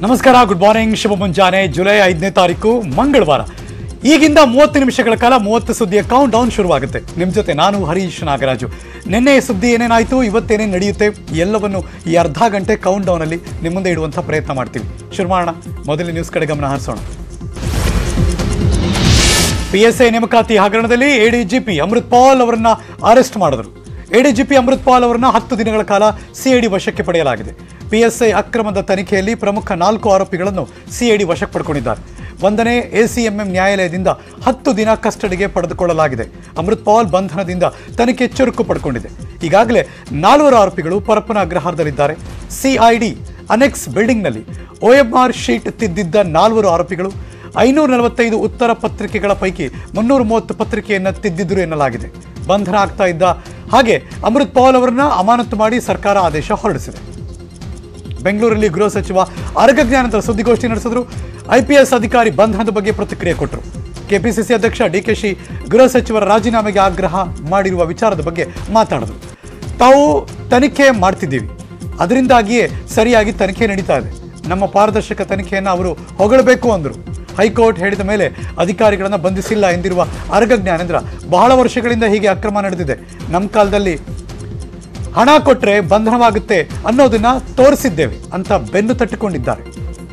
ನಮಸ್ಕಾರ good morning ಶುಭ ಮುಂಜಾನೆ July ಐದನೇ ತಾರೀಕು ಮಂಗಳವಾರ ಈಗಿಂದ ಮೂವತ್ತು ನಿಮಿಷಗಳ ಕಾಲ ಮೂವತ್ತು ಸುದ್ದಿಯ ಕೌಂಟ್ ಡೌನ್ ಶುರುವಾಗುತ್ತೆ ನಿಮ್ಮ ಜೊತೆ ನಾನು ಹರೀಶ್ ನಾಗರಾಜು ನಿನ್ನೆ ಸುದ್ದಿ ಏನೇನಾಯಿತು ಇವತ್ತೇನೇನು ನಡೆಯುತ್ತೆ ಎಲ್ಲವನ್ನು ಈ ಅರ್ಧ ಗಂಟೆ ಕೌಂಟ್ ಡೌನಲ್ಲಿ ನಿಮ್ಮ ಮುಂದೆ ಇಡುವಂಥ ಪ್ರಯತ್ನ ಮಾಡ್ತೀವಿ ಶುರು ಮಾಡೋಣ ಮೊದಲನೇ ನ್ಯೂಸ್ ಕಡೆ ಗಮನ ಹರಿಸೋಣ ಪಿ ಎಸ್ ಐ ನೇಮಕಾತಿ ಹಗರಣದಲ್ಲಿ ಎಡಿಜಿಪಿ ಅಮೃತ್ ಪಾಲ್ ಅವರನ್ನ ಅರೆಸ್ಟ್ ಮಾಡಿದ್ರು ಎಡಿಜಿಪಿ ಅಮೃತ್ ಪಾಲ್ ಅವರನ್ನ ಹತ್ತು ದಿನಗಳ ಕಾಲ ಸಿಐಡಿ ವಶಕ್ಕೆ ಪಡೆಯಲಾಗಿದೆ ಪಿಎಸ್ಐ ಅಕ್ರಮದ ತನಿಖೆಯಲ್ಲಿ ಪ್ರಮುಖ ನಾಲ್ಕು ಆರೋಪಿಗಳನ್ನು ಸಿಐಡಿ ವಶಕ್ಕೆ ಪಡ್ಕೊಂಡಿದ್ದಾರೆ ಒಂದನೇ ಎಸಿಎಂಎಂ ನ್ಯಾಯಾಲಯದಿಂದ ಹತ್ತು ದಿನ ಕಸ್ಟಡಿಗೆ ಪಡೆದುಕೊಳ್ಳಲಾಗಿದೆ ಅಮೃತ್ ಪಾಲ್ ಬಂಧನದಿಂದ ತನಿಖೆ ಚುರುಕು ಪಡ್ಕೊಂಡಿದೆ ಈಗಾಗಲೇ ನಾಲ್ವರು ಆರೋಪಿಗಳು ಪರಪ್ಪನ ಅಗ್ರಹಾರದಲ್ಲಿದ್ದಾರೆ ಸಿಐಡಿ ಅನೆಕ್ಸ್ ಬಿಲ್ಡಿಂಗ್ನಲ್ಲಿ ಒಎಂಆರ್ ಶೀಟ್ ತಿದ್ದಿದ್ದ ನಾಲ್ವರು ಆರೋಪಿಗಳು ಐನೂರ ನಲವತ್ತೈದು ಉತ್ತರ ಪತ್ರಿಕೆಗಳ ಪೈಕಿ ಮುನ್ನೂರ ಮೂವತ್ತು ಪತ್ರಿಕೆಯನ್ನು ತಿದ್ದಿದ್ರು ಎನ್ನಲಾಗಿದೆ ಬಂಧನ ಆಗ್ತಾ ಇದ್ದ ಹಾಗೆ ಅಮೃತ್ ಪಾಲ್ ಅವರನ್ನ ಅಮಾನತು ಮಾಡಿ ಸರ್ಕಾರ ಆದೇಶ ಹೊರಡಿಸಿದೆ ಬೆಂಗಳೂರಲ್ಲಿ ಗೃಹ ಸಚಿವ ಅರ್ಗ ಜ್ಞಾನಂತರ ಸುದ್ದಿಗೋಷ್ಠಿ ನಡೆಸಿದ್ರು ಐಪಿಎಸ್ ಅಧಿಕಾರಿ ಬಂಧನದ ಬಗ್ಗೆ ಪ್ರತಿಕ್ರಿಯೆ ಕೊಟ್ಟರು ಕೆಪಿಸಿಸಿ ಅಧ್ಯಕ್ಷ ಡಿಕೆಶಿ ಗೃಹ ಸಚಿವರ ರಾಜೀನಾಮೆಗೆ ಆಗ್ರಹ ಮಾಡಿರುವ ವಿಚಾರದ ಬಗ್ಗೆ ಮಾತಾಡಿದ್ರು ತಾವು ತನಿಖೆ ಮಾಡ್ತಿದ್ದೀವಿ ಅದರಿಂದಾಗಿಯೇ ಸರಿಯಾಗಿ ತನಿಖೆ ನಡೀತಾ ಇದೆ ನಮ್ಮ ಪಾರದರ್ಶಕ ತನಿಖೆಯನ್ನು ಅವರು ಹೊಗಳಬೇಕು ಅಂದರು ಹೈಕೋರ್ಟ್ ಹೇಳಿದ ಮೇಲೆ ಅಧಿಕಾರಿಗಳನ್ನು ಬಂಧಿಸಿಲ್ಲ ಎಂದಿರುವ ಅರ್ಗ ಜ್ಞಾನೇಂದ್ರ ಬಹಳ ವರ್ಷಗಳಿಂದ ಹೀಗೆ ಅಕ್ರಮ ನಡೆದಿದೆ ನಮ್ಮ ಕಾಲದಲ್ಲಿ ಹಣ ಕೊಟ್ಟರೆ ಬಂಧನವಾಗುತ್ತೆ ಅನ್ನೋದನ್ನ ತೋರಿಸಿದ್ದೇವೆ ಅಂತ ಬೆನ್ನು ತಟ್ಟಿಕೊಂಡಿದ್ದಾರೆ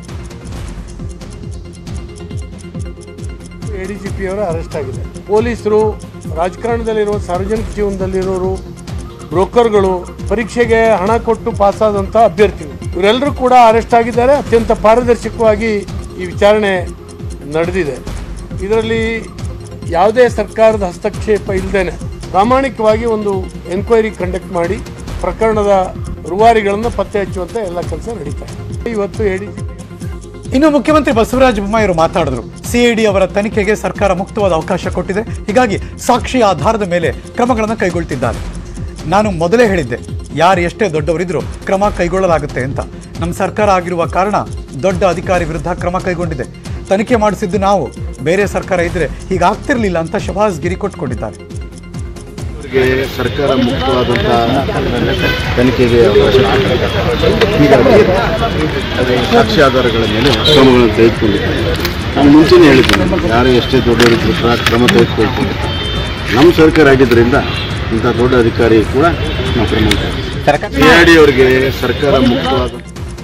ಎ ಡಿ ಜಿ ಪಿ ಅವರ ಅರೆಸ್ಟ್ ಆಗಿದೆ ಪೊಲೀಸರು ರಾಜಕಾರಣದಲ್ಲಿರುವ ಸಾರ್ವಜನಿಕ ಜೀವನದಲ್ಲಿರೋರು ಬ್ರೋಕರ್ಗಳು ಪರೀಕ್ಷೆಗೆ ಹಣ ಕೊಟ್ಟು ಪಾಸಾದಂಥ ಅಭ್ಯರ್ಥಿಗಳು ಇವರೆಲ್ಲರೂ ಕೂಡ ಅರೆಸ್ಟ್ ಆಗಿದ್ದಾರೆ ಅತ್ಯಂತ ಪಾರದರ್ಶಕವಾಗಿ ಈ ವಿಚಾರಣೆ ನಡೆದಿದೆ ಇದರಲ್ಲಿ ಯಾವುದೇ ಸರ್ಕಾರದ ಹಸ್ತಕ್ಷೇಪ ಇಲ್ಲದೇನೆ ಪ್ರಾಮಾಣಿಕವಾಗಿ ಒಂದು ಎನ್ಕ್ವೈರಿ ಕಂಡಕ್ಟ್ ಮಾಡಿ ಪ್ರಕರಣದ ರೂವಾರಿಗಳನ್ನು ಪತ್ತೆ ಹಚ್ಚುವಂಥ ಎಲ್ಲ ಕೆಲಸ ನಡೀತಾ ಇದೆ ಇವತ್ತು ಎ ಡಿ ಜಿ ಪಿ ಇನ್ನು ಮುಖ್ಯಮಂತ್ರಿ ಬಸವರಾಜ ಬೊಮ್ಮಾಯಿಯವರು ಮಾತಾಡಿದ್ರು ಸಿಐಡಿ ಅವರ ತನಿಖೆಗೆ ಸರ್ಕಾರ ಮುಕ್ತವಾದ ಅವಕಾಶ ಕೊಟ್ಟಿದೆ ಹೀಗಾಗಿ ಸಾಕ್ಷಿ ಆಧಾರದ ಮೇಲೆ ಕ್ರಮಗಳನ್ನು ಕೈಗೊಳ್ತಿದ್ದಾರೆ ನಾನು ಮೊದಲೇ ಹೇಳಿದ್ದೆ ಯಾರು ಎಷ್ಟೇ ದೊಡ್ಡವರಿದ್ರೂ ಕ್ರಮ ಕೈಗೊಳ್ಳಲಾಗುತ್ತೆ ಅಂತ ನಮ್ಮ ಸರ್ಕಾರ ಆಗಿರುವ ಕಾರಣ ದೊಡ್ಡ ಅಧಿಕಾರಿ ವಿರುದ್ಧ ಕ್ರಮ ಕೈಗೊಂಡಿದೆ ತನಿಖೆ ಮಾಡಿಸಿದ್ದು ನಾವು ಬೇರೆ ಸರ್ಕಾರ ಇದ್ರೆ ಹೀಗಾಗ್ತಿರ್ಲಿಲ್ಲ ಅಂತ ಶಬಾಸ್ ಗಿರಿ ಕೊಟ್ಕೊಂಡಿದ್ದಾರೆ ಅವರಿಗೆ ಸರ್ಕಾರ ಮುಕ್ತವಾದಂಥ ತನಿಖೆಗೆ ಅವಕಾಶ ಕೊಟ್ಟಿದೆ. ಹೀಗಾಗಿ ಅದು ಸಾಕ್ಷಿ ಆಧಾರಗಳ ಮೇಲೆ ಕ್ರಮಗಳನ್ನು ತೆಗೆದುಕೊಂಡಿದ್ದಾರೆ ನಾನು ಮುಂಚೆನೇ ಹೇಳಿದ್ದೀನಿ ಯಾರು ಎಷ್ಟೇ ದೊಡ್ಡವರಿದ್ರು ಕೂಡ ಕ್ರಮ ತೆಗೆದುಕೊಳ್ತೀವಿ ನಮ್ಮ ಸರ್ಕಾರ ಆಗಿದ್ದರಿಂದ ಇಂಥ ದೊಡ್ಡ ಅಧಿಕಾರಿ ಕೂಡ ನಾವು ಕ್ರಮ ಸಿ ಐ ಡಿ ಅವರಿಗೆ ಸರ್ಕಾರ ಮುಕ್ತವಾದ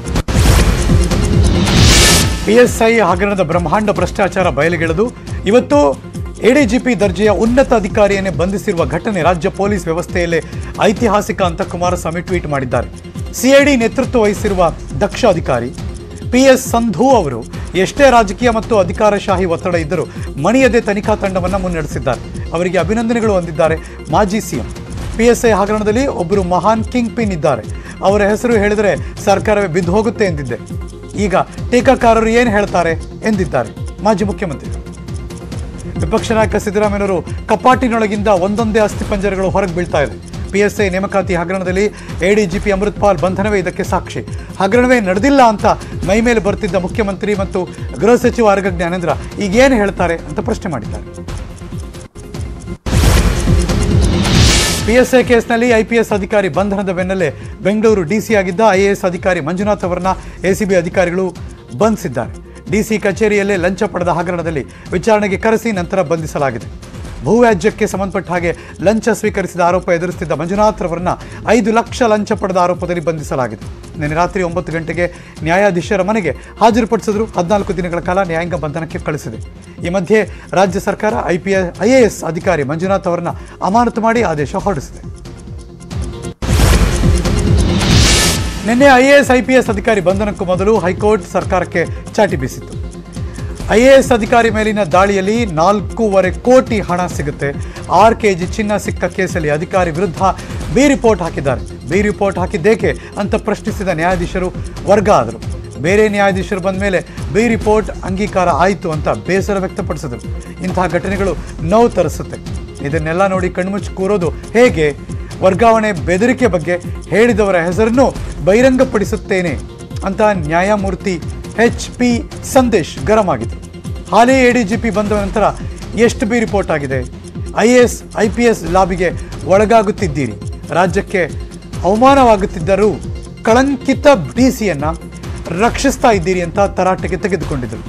ಪಿಎಸ್ಐ ಹಗರಣದ ಬ್ರಹ್ಮಾಂಡ ಭ್ರಷ್ಟಾಚಾರ ಬಯಲಿಗೆಳೆದು ಇವತ್ತು ಎಡಿಜಿಪಿ ದರ್ಜೆಯ ಉನ್ನತ ಅಧಿಕಾರಿಯನ್ನೇ ಬಂಧಿಸಿರುವ ಘಟನೆ ರಾಜ್ಯ ಪೊಲೀಸ್ ವ್ಯವಸ್ಥೆಯಲ್ಲೇ ಐತಿಹಾಸಿಕ ಅಂತ ಕುಮಾರಸ್ವಾಮಿ ಟ್ವೀಟ್ ಮಾಡಿದ್ದಾರೆ ಸಿಐಡಿ ನೇತೃತ್ವ ವಹಿಸಿರುವ ದಕ್ಷ ಅಧಿಕಾರಿ ಪಿ ಎಸ್ ಸಂಧು ಅವರು ಎಷ್ಟೇ ರಾಜಕೀಯ ಮತ್ತು ಅಧಿಕಾರಶಾಹಿ ಒತ್ತಡ ಇದ್ದರೂ ಮಣಿಯದೆ ತನಿಖಾ ತಂಡವನ್ನು ಮುನ್ನಡೆಸಿದ್ದಾರೆ ಅವರಿಗೆ ಅಭಿನಂದನೆಗಳು ಹೊಂದಿದ್ದಾರೆ ಮಾಜಿ ಸಿಎಂ ಪಿಎಸ್ಐ ಹಗರಣದಲ್ಲಿ ಒಬ್ಬರು ಮಹಾನ್ ಕಿಂಗ್ ಪಿನ್ ಇದ್ದಾರೆ ಅವರ ಹೆಸರು ಹೇಳಿದರೆ ಸರ್ಕಾರವೇ ಬಿದ್ದು ಹೋಗುತ್ತೆ ಎಂದಿದ್ದೆ ಈಗ ಟೀಕಾಕಾರರು ಏನು ಹೇಳ್ತಾರೆ ಎಂದಿದ್ದಾರೆ ಮಾಜಿ ಮುಖ್ಯಮಂತ್ರಿ ವಿಪಕ್ಷ ನಾಯಕ ಸಿದ್ದರಾಮಯ್ಯನವರು ಕಪಾಟಿನೊಳಗಿಂದ ಒಂದೊಂದೇ ಅಸ್ಥಿಪಂಜರಗಳು ಹೊರಗೆ ಬೀಳ್ತಾ ಇದೆ ಪಿಎಸ್ಐ ನೇಮಕಾತಿ ಹಗರಣದಲ್ಲಿ ಎಡಿಜಿಪಿ ಅಮೃತ್ ಪಾಲ್ ಬಂಧನವೇ ಇದಕ್ಕೆ ಸಾಕ್ಷಿ ಹಗರಣವೇ ನಡೆದಿಲ್ಲ ಅಂತ ಮೈ ಮೇಲೆ ಬರ್ತಿದ್ದ ಮುಖ್ಯಮಂತ್ರಿ ಮತ್ತು ಗೃಹ ಸಚಿವ ಆರ್ಗ ಜ್ಞಾನೇಂದ್ರ ಈಗೇನು ಹೇಳ್ತಾರೆ ಅಂತ ಪ್ರಶ್ನೆ ಮಾಡಿದ್ದಾರೆ ಪಿಎಸ್ಐ ಕೇಸ್ನಲ್ಲಿ ಐಪಿಎಸ್ ಅಧಿಕಾರಿ ಬಂಧನದ ಬೆನ್ನಲ್ಲೇ ಬೆಂಗಳೂರು ಡಿಸಿ ಆಗಿದ್ದ ಐಎಎಸ್ ಅಧಿಕಾರಿ ಮಂಜುನಾಥ್ ಅವರನ್ನ ಎಸಿಬಿ ಅಧಿಕಾರಿಗಳು ಬಂಧಿಸಿದ್ದಾರೆ ಡಿಸಿ ಕಚೇರಿಯಲ್ಲೇ ಲಂಚ ಪಡೆದ ಹಗರಣದಲ್ಲಿ ವಿಚಾರಣೆಗೆ ಕರೆಸಿ ನಂತರ ಬಂಧಿಸಲಾಗಿದೆ ಭೂವ್ಯಾಜ್ಯಕ್ಕೆ ಸಂಬಂಧಪಟ್ಟ ಹಾಗೆ ಲಂಚ ಸ್ವೀಕರಿಸಿದ ಆರೋಪ ಎದುರಿಸುತ್ತಿದ್ದ ಮಂಜುನಾಥ್ ರವರನ್ನ ಐದು ಲಕ್ಷ ಲಂಚ ಪಡೆದ ಆರೋಪದಲ್ಲಿ ಬಂಧಿಸಲಾಗಿದೆ ನಿನ್ನೆ ರಾತ್ರಿ ಒಂಬತ್ತು ಗಂಟೆಗೆ ನ್ಯಾಯಾಧೀಶರ ಮನೆಗೆ ಹಾಜರುಪಡಿಸಿದ್ರು ಹದಿನಾಲ್ಕು ದಿನಗಳ ಕಾಲ ನ್ಯಾಯಾಂಗ ಬಂಧನಕ್ಕೆ ಕಳಿಸಿದೆ ಈ ಮಧ್ಯೆ ರಾಜ್ಯ ಸರ್ಕಾರ ಐಪಿಎಸ್ ಐಎಎಸ್ ಅಧಿಕಾರಿ ಮಂಜುನಾಥ್ ಅವರನ್ನ ಅಮಾನತು ಮಾಡಿ ಆದೇಶ ಹೊರಡಿಸಿದೆ ನಿನ್ನೆ ಐಎಎಸ್ ಐಪಿಎಸ್ ಅಧಿಕಾರಿ ಬಂಧನಕ್ಕೂ ಮೊದಲು ಹೈಕೋರ್ಟ್ ಸರ್ಕಾರಕ್ಕೆ ಚಾಟಿ ಬೀಸಿತ್ತು ಐಎಎಸ್ ಅಧಿಕಾರಿ ಮೇಲಿನ ದಾಳಿಯಲ್ಲಿ ನಾಲ್ಕೂವರೆ ಕೋಟಿ ಹಣ ಸಿಗುತ್ತೆ ಆರು ಕೆ ಜಿ ಚಿನ್ನ ಸಿಕ್ಕ ಕೇಸಲ್ಲಿ ಅಧಿಕಾರಿ ವಿರುದ್ಧ ಬಿ ರಿಪೋರ್ಟ್ ಹಾಕಿದ್ದಾರೆ ಬಿ ರಿಪೋರ್ಟ್ ಹಾಕಿದ್ದೇಕೆ ಅಂತ ಪ್ರಶ್ನಿಸಿದ ನ್ಯಾಯಾಧೀಶರು ವರ್ಗ ಆದರು ಬೇರೆ ನ್ಯಾಯಾಧೀಶರು ಬಂದ ಮೇಲೆ ಬಿ ರಿಪೋರ್ಟ್ ಅಂಗೀಕಾರ ಆಯಿತು ಅಂತ ಬೇಸರ ವ್ಯಕ್ತಪಡಿಸಿದರು ಇಂತಹ ಘಟನೆಗಳು ನೋವು ತರಿಸುತ್ತೆ ಇದನ್ನೆಲ್ಲ ನೋಡಿ ಕಣ್ಮುಚ್ಚಿ ಕೂರೋದು ಹೇಗೆ ವರ್ಗಾವಣೆ ಬೆದರಿಕೆ ಬಗ್ಗೆ ಹೇಳಿದವರ ಹೆಸರನ್ನು ಬಹಿರಂಗಪಡಿಸುತ್ತೇನೆ ಅಂತ ನ್ಯಾಯಮೂರ್ತಿ ಎಚ್ ಪಿ ಸಂದೇಶ್ ಗರಂ ಆಗಿದ್ರು ಹಾಲಿ ಎಡಿಜಿಪಿ ಬಂದ ನಂತರ ಎಷ್ಟು ಬಿ ರಿಪೋರ್ಟ್ ಆಗಿದೆ I S I P S ಲಾಬಿಗೆ ಒಳಗಾಗುತ್ತಿದ್ದೀರಿ ರಾಜ್ಯಕ್ಕೆ ಅವಮಾನವಾಗುತ್ತಿದ್ದರೂ ಕಳಂಕಿತ ಡಿಸಿಯನ್ನ ರಕ್ಷಿಸ್ತಾ ಇದ್ದೀರಿ ಅಂತ ತರಾಟೆಗೆ ತೆಗೆದುಕೊಂಡಿದ್ದರು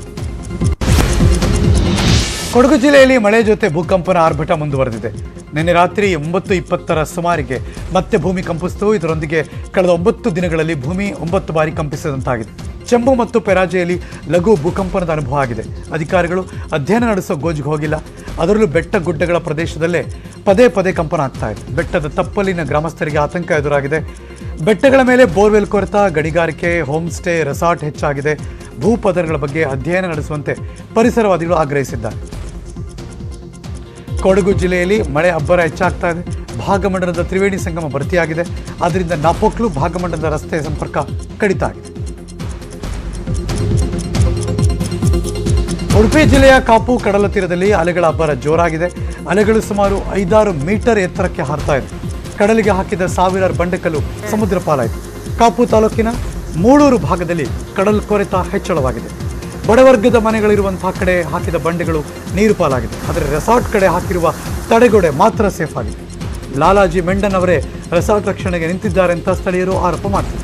ಕೊಡಗು ಜಿಲ್ಲೆಯಲ್ಲಿ ಮಳೆ ಜೊತೆ ಭೂಕಂಪನ ಆರ್ಭಟ ಮುಂದುವರೆದಿದೆ ನಿನ್ನೆ ರಾತ್ರಿ ಒಂಬತ್ತು ಇಪ್ಪತ್ತರ ಸುಮಾರಿಗೆ ಮತ್ತೆ ಭೂಮಿ ಕಂಪಿಸಿತು ಇದರೊಂದಿಗೆ ಕಳೆದ ಒಂಬತ್ತು ದಿನಗಳಲ್ಲಿ ಭೂಮಿ ಒಂಬತ್ತು ಬಾರಿ ಕಂಪಿಸಿದಂತಾಗಿದೆ ಚೆಂಬು ಮತ್ತು ಪೆರಾಜೆಯಲ್ಲಿ ಲಘು ಭೂಕಂಪನದ ಅನುಭವ ಆಗಿದೆ ಅಧಿಕಾರಿಗಳು ಅಧ್ಯಯನ ನಡೆಸೋ ಗೋಜಿಗೆ ಹೋಗಿಲ್ಲ ಅದರಲ್ಲೂ ಬೆಟ್ಟ ಗುಡ್ಡಗಳ ಪ್ರದೇಶದಲ್ಲೇ ಪದೇ ಪದೇ ಕಂಪನ ಆಗ್ತಾ ಇದೆ ಬೆಟ್ಟದ ತಪ್ಪಲಿನ ಗ್ರಾಮಸ್ಥರಿಗೆ ಆತಂಕ ಎದುರಾಗಿದೆ ಬೆಟ್ಟಗಳ ಮೇಲೆ ಬೋರ್ವೆಲ್ ಕೊರೆತ ಗಣಿಗಾರಿಕೆ ಹೋಮ್ ಸ್ಟೇ ರೆಸಾರ್ಟ್ ಹೆಚ್ಚಾಗಿದೆ ಭೂಪದರಗಳ ಬಗ್ಗೆ ಅಧ್ಯಯನ ನಡೆಸುವಂತೆ ಪರಿಸರವಾದಿಗಳು ಆಗ್ರಹಿಸಿದ್ದಾರೆ ಕೊಡಗು ಜಿಲ್ಲೆಯಲ್ಲಿ ಮಳೆ ಅಬ್ಬರ ಹೆಚ್ಚಾಗ್ತಾ ಇದೆ ಭಾಗಮಂಡಲದ ತ್ರಿವೇಣಿ ಸಂಗಮ ಭರ್ತಿಯಾಗಿದೆ ಆದ್ದರಿಂದ ನಾಪೋಕ್ಲು ಭಾಗಮಂಡಲದ ರಸ್ತೆ ಸಂಪರ್ಕ ಕಡಿತ ಆಗಿದೆ ಉಡುಪಿ ಜಿಲ್ಲೆಯ ಕಾಪು ಕಡಲ ತೀರದಲ್ಲಿ ಅಲೆಗಳ ಅಬ್ಬರ ಜೋರಾಗಿದೆ ಅಲೆಗಳು ಸುಮಾರು ಐದಾರು ಮೀಟರ್ ಎತ್ತರಕ್ಕೆ ಹಾರ್ತಾ ಇದೆ ಕಡಲಿಗೆ ಹಾಕಿದ ಸಾವಿರಾರು ಬಂಡೆಕಲ್ಲು ಸಮುದ್ರ ಪಾಲಾಯಿತು ಕಾಪು ತಾಲೂಕಿನ ಮೂಳೂರು ಭಾಗದಲ್ಲಿ ಕಡಲ್ ಕೊರೆತ ಹೆಚ್ಚಳವಾಗಿದೆ ಬಡವರ್ಗದ ಮನೆಗಳಿರುವಂತಹ ಕಡೆ ಹಾಕಿದ ಬಂಡೆಗಳು ನೀರು ಪಾಲಾಗಿದೆ ಆದರೆ ರೆಸಾರ್ಟ್ ಕಡೆ ಹಾಕಿರುವ ತಡೆಗೋಡೆ ಮಾತ್ರ ಸೇಫ್ ಆಗಿದೆ ಲಾಲಾಜಿ ಮೆಂಡನ್ ಅವರೇ ರೆಸಾರ್ಟ್ ರಕ್ಷಣೆಗೆ ನಿಂತಿದ್ದಾರೆ ಅಂತ ಸ್ಥಳೀಯರು ಆರೋಪ ಮಾಡ್ತಿದ್ದಾರೆ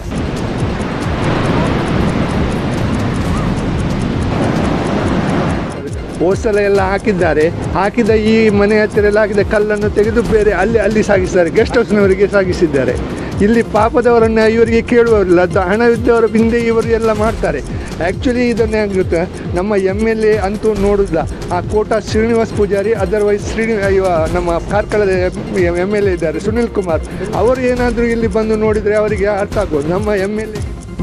ಹೋಸಲ ಎಲ್ಲ ಹಾಕಿದ್ದಾರೆ ಹಾಕಿದ ಈ ಮನೆ ಹತ್ತಿರ ಎಲ್ಲ ಹಾಕಿದ ಕಲ್ಲನ್ನು ತೆಗೆದು ಬೇರೆ ಅಲ್ಲಿ ಅಲ್ಲಿ ಸಾಗಿಸಿದ್ದಾರೆ ಗೆಸ್ಟ್ ಹೌಸ್ನವರಿಗೆ ಸಾಗಿಸಿದ್ದಾರೆ ಇಲ್ಲಿ ಪಾಪದವರನ್ನು ಇವರಿಗೆ ಕೇಳುವವರಿಲ್ಲ ದ- ಹಣವಿದ್ದವರ ಹಿಂದೆ ಇವರು ಎಲ್ಲ ಮಾಡ್ತಾರೆ ಆ್ಯಕ್ಚುಲಿ ಇದನ್ನೇ ಆಗುತ್ತೆ ನಮ್ಮ ಎಮ್ ಎಲ್ ಎ ಅಂತೂ ನೋಡುದಿಲ್ಲ ಆ ಕೋಟ ಶ್ರೀನಿವಾಸ್ ಪೂಜಾರಿ ಅದರ್ವೈಸ್ ಶ್ರೀನಿ ಇವ ನಮ್ಮ ಕಾರ್ಕಳದ ಎಮ್ ಎಲ್ ಎ ಇದ್ದಾರೆ ಸುನಿಲ್ ಕುಮಾರ್ ಅವರು ಏನಾದರೂ ಇಲ್ಲಿ ಬಂದು ನೋಡಿದರೆ ಅವರಿಗೆ ಅರ್ಥ ಆಗ್ಬೋದು ನಮ್ಮ ಎಮ್ ಎಲ್ ಎ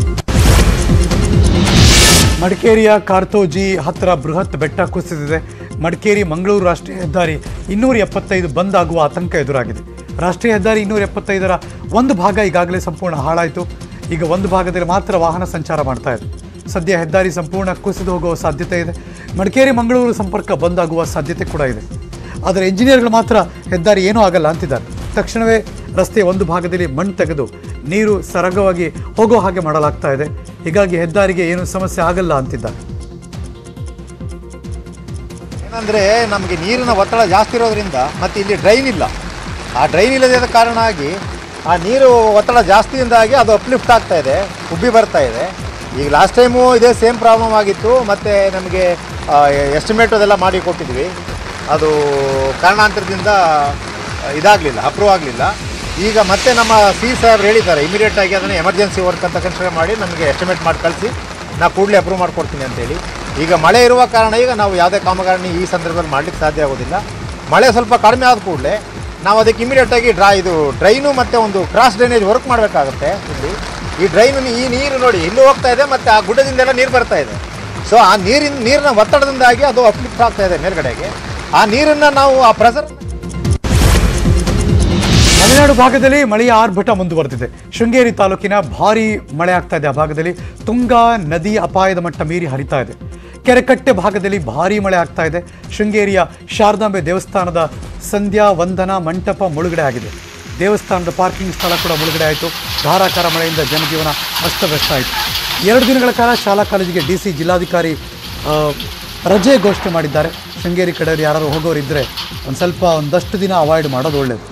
ಮಡಿಕೇರಿಯ ಕಾರ್ತೋಜಿ ಹತ್ತಿರ ಬೃಹತ್ ಬೆಟ್ಟ ಕುಸಿದಿದೆ ಮಡಿಕೇರಿ ಮಂಗಳೂರು ರಾಷ್ಟ್ರೀಯ ಹೆದ್ದಾರಿ ಇನ್ನೂರ ಎಪ್ಪತ್ತೈದು ಬಂದ್ ಆಗುವ ಆತಂಕ ಎದುರಾಗಿದೆ ರಾಷ್ಟ್ರೀಯ ಹೆದ್ದಾರಿ ಇನ್ನೂರ ಎಪ್ಪತ್ತೈದರ ಒಂದು ಭಾಗ ಈಗಾಗಲೇ ಸಂಪೂರ್ಣ ಹಾಳಾಯಿತು ಈಗ ಒಂದು ಭಾಗದಲ್ಲಿ ಮಾತ್ರ ವಾಹನ ಸಂಚಾರ ಮಾಡ್ತಾ ಇದೆ ಸದ್ಯ ಹೆದ್ದಾರಿ ಸಂಪೂರ್ಣ ಕುಸಿದು ಹೋಗುವ ಸಾಧ್ಯತೆ ಇದೆ ಮಡಿಕೇರಿ ಮಂಗಳೂರು ಸಂಪರ್ಕ ಬಂದ್ ಆಗುವ ಸಾಧ್ಯತೆ ಕೂಡ ಇದೆ ಆದರೆ ಇಂಜಿನಿಯರ್ಗಳು ಮಾತ್ರ ಹೆದ್ದಾರಿ ಏನೂ ಆಗಲ್ಲ ಅಂತಿದ್ದಾರೆ ತಕ್ಷಣವೇ ರಸ್ತೆಯ ಒಂದು ಭಾಗದಲ್ಲಿ ಮಣ್ಣು ತೆಗೆದು ನೀರು ಸರಾಗವಾಗಿ ಹೋಗೋ ಹಾಗೆ ಮಾಡಲಾಗ್ತಾ ಇದೆ ಹೀಗಾಗಿ ಹೆದ್ದಾರಿಗೆ ಏನು ಸಮಸ್ಯೆ ಆಗಲ್ಲ ಅಂತಿದ್ದಾರೆ ಏನಂದರೆ ನಮಗೆ ನೀರಿನ ಒತ್ತಡ ಜಾಸ್ತಿ ಇರೋದ್ರಿಂದ ಮತ್ತು ಇಲ್ಲಿ ಡ್ರೈನ್ ಇಲ್ಲ ಆ ಡ್ರೈನ್ ಇಲ್ಲದ ಕಾರಣ ಆಗಿ ಆ ನೀರು ಒತ್ತಡ ಜಾಸ್ತಿಯಿಂದಾಗಿ ಅದು ಅಪ್ಲಿಫ್ಟ್ ಆಗ್ತಾ ಇದೆ ಉಬ್ಬಿ ಬರ್ತಾ ಇದೆ ಈಗ ಲಾಸ್ಟ್ ಟೈಮು ಇದೇ ಸೇಮ್ ಪ್ರಾಬ್ಲಮ್ ಆಗಿತ್ತು ಮತ್ತು ನಮಗೆ ಎಸ್ಟಿಮೇಟ್ ಅದೆಲ್ಲ ಮಾಡಿ ಕೊಟ್ಟಿದ್ವಿ ಅದು ಕಾರಣಾಂತರದಿಂದ ಇದಾಗಲಿಲ್ಲ ಅಪ್ರೂವ್ ಆಗಲಿಲ್ಲ ಈಗ ಮತ್ತೆ ನಮ್ಮ ಸಿ ಸಾಹೇಬ್ರು ಹೇಳಿದ್ದಾರೆ ಇಮಿಡಿಯೇಟ್ ಆಗಿ ಅದನ್ನು ಎಮರ್ಜೆನ್ಸಿ ವರ್ಕ್ ಅಂತ ಕನ್ಸಿಡರ್ ಮಾಡಿ ನಮಗೆ ಎಸ್ಟಿಮೇಟ್ ಮಾಡಿ ಕಳಿಸಿ ನಾ ಕೂಡಲೇ ಅಪ್ರೂವ್ ಮಾಡಿಕೊಡ್ತೀನಿ ಅಂತೇಳಿ ಈಗ ಮಳೆ ಇರುವ ಕಾರಣ ಈಗ ನಾವು ಯಾವುದೇ ಕಾಮಗಾರಿ ಈ ಸಂದರ್ಭದಲ್ಲಿ ಮಾಡಲಿಕ್ಕೆ ಸಾಧ್ಯ ಆಗೋದಿಲ್ಲ ಮಳೆ ಸ್ವಲ್ಪ ಕಡಿಮೆ ಆದ ಕೂಡಲೇ ನಾವು ಅದಕ್ಕೆ ಇಮಿಡಿಯೇಟ್ ಆಗಿ ಡ್ರಾ ಇದು ಡ್ರೈನು ಮತ್ತು ಒಂದು ಕ್ರಾಸ್ ಡ್ರೈನೇಜ್ ವರ್ಕ್ ಮಾಡಬೇಕಾಗುತ್ತೆ ಇಲ್ಲಿ ಈ ಡ್ರೈನು ಈ ನೀರು ನೋಡಿ ಇಲ್ಲೂ ಹೋಗ್ತಾ ಇದೆ ಮತ್ತು ಆ ಗುಡ್ಡದಿಂದೆಲ್ಲ ನೀರು ಬರ್ತಾ ಇದೆ ಸೊ ಆ ನೀರಿನ ನೀರಿನ ಒತ್ತಡದಿಂದಾಗಿ ಅದು ಅಪ್ಲಿಫ್ಟ್ ಆಗ್ತಾ ಇದೆ ಮೇಲ್ಗಡೆಗೆ ಆ ನೀರನ್ನು ನಾವು ಆ ಪ್ರೆಸರ್ ಮಲೆನಾಡು ಭಾಗದಲ್ಲಿ ಮಳೆಯ ಆರ್ಭಟ ಮುಂದುವರೆದಿದೆ ಶೃಂಗೇರಿ ತಾಲೂಕಿನ ಭಾರೀ ಮಳೆ ಆಗ್ತಾ ಇದೆ ಆ ಭಾಗದಲ್ಲಿ ತುಂಗಾ ನದಿ ಅಪಾಯದ ಮಟ್ಟ ಮೀರಿ ಹರಿತಾ ಇದೆ ಕೆರೆಕಟ್ಟೆ ಭಾಗದಲ್ಲಿ ಭಾರೀ ಮಳೆ ಆಗ್ತಾ ಇದೆ ಶೃಂಗೇರಿಯ ಶಾರದಾಂಬೆ ದೇವಸ್ಥಾನದ ಸಂಧ್ಯಾ ವಂದನ ಮಂಟಪ ಮುಳುಗಡೆ ಆಗಿದೆ ದೇವಸ್ಥಾನದ ಪಾರ್ಕಿಂಗ್ ಸ್ಥಳ ಕೂಡ ಮುಳುಗಡೆ ಆಯಿತು ಧಾರಾಕಾರ ಮಳೆಯಿಂದ ಜನಜೀವನ ಅಸ್ತವ್ಯಸ್ತ ಆಯಿತು ಎರಡು ದಿನಗಳ ಕಾಲ ಶಾಲಾ ಕಾಲೇಜಿಗೆ ಡಿ ಸಿ ಜಿಲ್ಲಾಧಿಕಾರಿ ಆ, ರಜೆ ಘೋಷಣೆ ಮಾಡಿದ್ದಾರೆ ಶೃಂಗೇರಿ ಕಡೆಯವರು ಯಾರು ಹೋಗೋರಿದ್ದರೆ ಒಂದು ಸ್ವಲ್ಪ ಒಂದಷ್ಟು ದಿನ ಅವಾಯ್ಡ್ ಮಾಡೋದು ಒಳ್ಳೆಯದು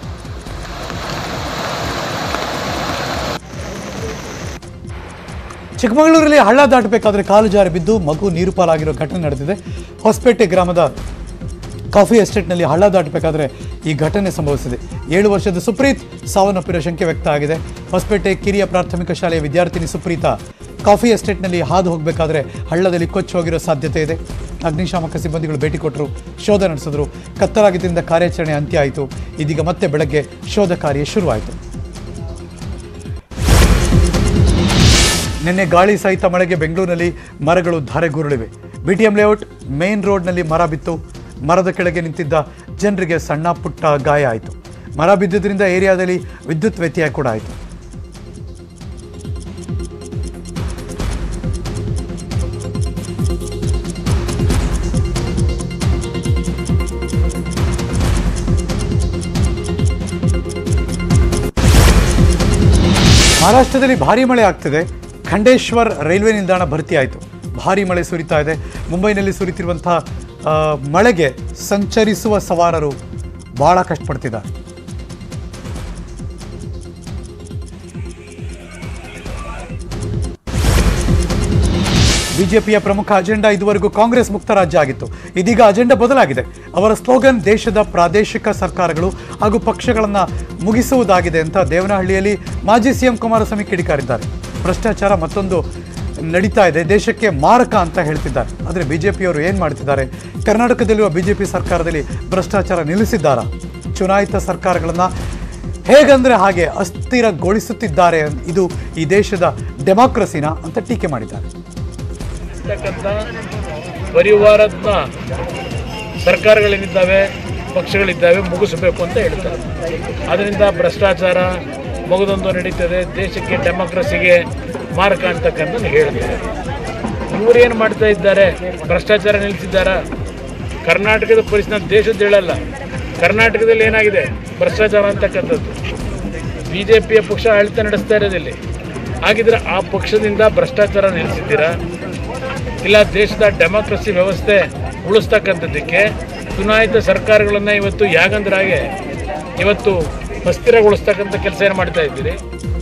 ಚಿಕ್ಕಮಗಳೂರಲ್ಲಿ ಹಳ್ಳ ದಾಟಬೇಕಾದ್ರೆ ಕಾಲು ಜಾರಿ ಬಿದ್ದು ಮಗು ನೀರು ಪಾಲಾಗಿರೋ ಘಟನೆ ನಡೆದಿದೆ ಹೊಸಪೇಟೆ ಗ್ರಾಮದ ಕಾಫಿ ಎಸ್ಟೇಟ್ನಲ್ಲಿ ಹಳ್ಳ ದಾಟಬೇಕಾದ್ರೆ ಈ ಘಟನೆ ಸಂಭವಿಸಿದೆ ಏಳು ವರ್ಷದ ಸುಪ್ರೀತ್ ಸಾವನ್ನಪ್ಪಿರೋ ಶಂಕೆ ವ್ಯಕ್ತ ಆಗಿದೆ ಹೊಸಪೇಟೆ ಕಿರಿಯ ಪ್ರಾಥಮಿಕ ಶಾಲೆಯ ವಿದ್ಯಾರ್ಥಿನಿ ಸುಪ್ರೀತಾ ಕಾಫಿ ಎಸ್ಟೇಟ್ನಲ್ಲಿ ಹಾದು ಹೋಗಬೇಕಾದ್ರೆ ಹಳ್ಳದಲ್ಲಿ ಕೊಚ್ಚಿ ಹೋಗಿರೋ ಸಾಧ್ಯತೆ ಇದೆ ಅಗ್ನಿಶಾಮಕ ಸಿಬ್ಬಂದಿಗಳು ಭೇಟಿ ಕೊಟ್ಟರು ಶೋಧ ನಡೆಸಿದ್ರು ಕತ್ತಲಾಗಿದ್ದರಿಂದ ಕಾರ್ಯಾಚರಣೆ ಅಂತ್ಯ ಆಯಿತು ಇದೀಗ ಮತ್ತೆ ಬೆಳಗ್ಗೆ ಶೋಧ ಕಾರ್ಯ ಶುರುವಾಯಿತು ನಿನ್ನೆ ಗಾಳಿ ಸಹಿತ ಮಳೆಗೆ ಬೆಂಗಳೂರಿನಲ್ಲಿ ಮರಗಳು ಧಾರೆಗುರುಳಿವೆ ಬಿಟಿಎಂ ಲೇಔಟ್ ಮೇನ್ ರೋಡ್ನಲ್ಲಿ ಮರ ಬಿತ್ತು ಮರದ ಕೆಳಗೆ ನಿಂತಿದ್ದ ಜನರಿಗೆ ಸಣ್ಣ ಪುಟ್ಟ ಗಾಯ ಆಯಿತು ಮರ ಬಿದ್ದುದರಿಂದ ಏರಿಯಾದಲ್ಲಿ ವಿದ್ಯುತ್ ವ್ಯತ್ಯಯ ಕೂಡ ಆಯಿತು ಮಹಾರಾಷ್ಟ್ರದಲ್ಲಿ ಭಾರಿ ಮಳೆ ಆಗ್ತಿದೆ ಖಂಡೇಶ್ವರ್ ರೈಲ್ವೆ ನಿಲ್ದಾಣ ಭರ್ತಿ ಆಯಿತು ಭಾರಿ ಮಳೆ ಸುರಿತಾ ಇದೆ ಮುಂಬೈನಲ್ಲಿ ಸುರಿತಿರುವಂತಹ ಆ, ಮಳೆಗೆ ಸಂಚರಿಸುವ ಸವಾರರು ಬಹಳ ಕಷ್ಟಪಡ್ತಿದ್ದಾರೆ ಬಿಜೆಪಿಯ ಪ್ರಮುಖ ಅಜೆಂಡಾ ಇದುವರೆಗೂ ಕಾಂಗ್ರೆಸ್ ಮುಕ್ತ ರಾಜ್ಯ ಆಗಿತ್ತು ಇದೀಗ ಅಜೆಂಡಾ ಬದಲಾಗಿದೆ ಅವರ ಸ್ಲೋಗನ್ ದೇಶದ ಪ್ರಾದೇಶಿಕ ಸರ್ಕಾರಗಳು ಹಾಗೂ ಪಕ್ಷಗಳನ್ನು ಮುಗಿಸುವುದಾಗಿದೆ ಅಂತ ದೇವನಹಳ್ಳಿಯಲ್ಲಿ ಮಾಜಿ ಸಿಎಂ ಕುಮಾರಸ್ವಾಮಿ ಕಿಡಿಕಾರಿದ್ದಾರೆ ಭ್ರಷ್ಟಾಚಾರ ಮತ್ತೊಂದು ನಡೀತಾ ಇದೆ ದೇಶಕ್ಕೆ ಮಾರಕ ಅಂತ ಹೇಳ್ತಿದ್ದಾರೆ ಆದರೆ ಬಿಜೆಪಿಯವರು ಏನು ಮಾಡ್ತಿದ್ದಾರೆ ಕರ್ನಾಟಕದಲ್ಲಿರುವ ಬಿಜೆಪಿ ಸರ್ಕಾರದಲ್ಲಿ ಭ್ರಷ್ಟಾಚಾರ ನಿಲ್ಲಿಸಿದ್ದಾರಾ ಚುನಾಯಿತ ಸರ್ಕಾರಗಳನ್ನು ಹೇಗಂದ್ರೆ ಹಾಗೆ ಅಸ್ಥಿರಗೊಳಿಸುತ್ತಿದ್ದಾರೆ ಇದು ಈ ದೇಶದ ಡೆಮಾಕ್ರಸಿನ ಅಂತ ಟೀಕೆ ಮಾಡಿದ್ದಾರೆ ಇರ್ತಕ್ಕಂಥ ಪರಿವಾರದ ಸರ್ಕಾರಗಳೇನಿದ್ದಾವೆ ಪಕ್ಷಗಳಿದ್ದಾವೆ ಮುಗಿಸಬೇಕು ಅಂತ ಹೇಳ್ತಾರೆ ಅದರಿಂದ ಭ್ರಷ್ಟಾಚಾರ ಮಗದೊಂದು ನಡೀತದೆ ದೇಶಕ್ಕೆ ಡೆಮೋಕ್ರಸಿಗೆ ಮಾರಕ ಅಂತಕ್ಕಂಥದ್ದು ಹೇಳ್ತಾರೆ ಇವರು ಏನು ಮಾಡ್ತಾ ಇದ್ದಾರೆ ಭ್ರಷ್ಟಾಚಾರ ನಿಲ್ಲಿಸಿದ್ದಾರಾ ಕರ್ನಾಟಕದ ಪರಿಸ್ಥಿತಿ ದೇಶದ ಹೇಳಲ್ಲ ಕರ್ನಾಟಕದಲ್ಲಿ ಏನಾಗಿದೆ ಭ್ರಷ್ಟಾಚಾರ ಅಂತಕ್ಕಂಥದ್ದು ಬಿ ಜೆ ಪಿಯ ಪಕ್ಷ ಆಡಳಿತ ನಡೆಸ್ತಾ ಇರೋದಿಲ್ಲಿ ಹಾಗಿದ್ರೆ ಆ ಪಕ್ಷದಿಂದ ಭ್ರಷ್ಟಾಚಾರ ನಿಲ್ಲಿಸಿದ್ದೀರಾ ಇಲ್ಲ ದೇಶದ ಡೆಮಾಕ್ರಸಿ ವ್ಯವಸ್ಥೆ ಉಳಿಸ್ತಕ್ಕಂಥದ್ದಕ್ಕೆ ಚುನಾಯಿತ ಸರ್ಕಾರಗಳನ್ನು ಇವತ್ತು ಯಾಗಂದ್ರೆ ಹಾಗೆ ಇವತ್ತು ಅಸ್ಥಿರಗೊಳಿಸ್ತಕ್ಕಂಥ ಕೆಲಸ ಏನು ಮಾಡ್ತಾ ಇದ್ದೀರಿ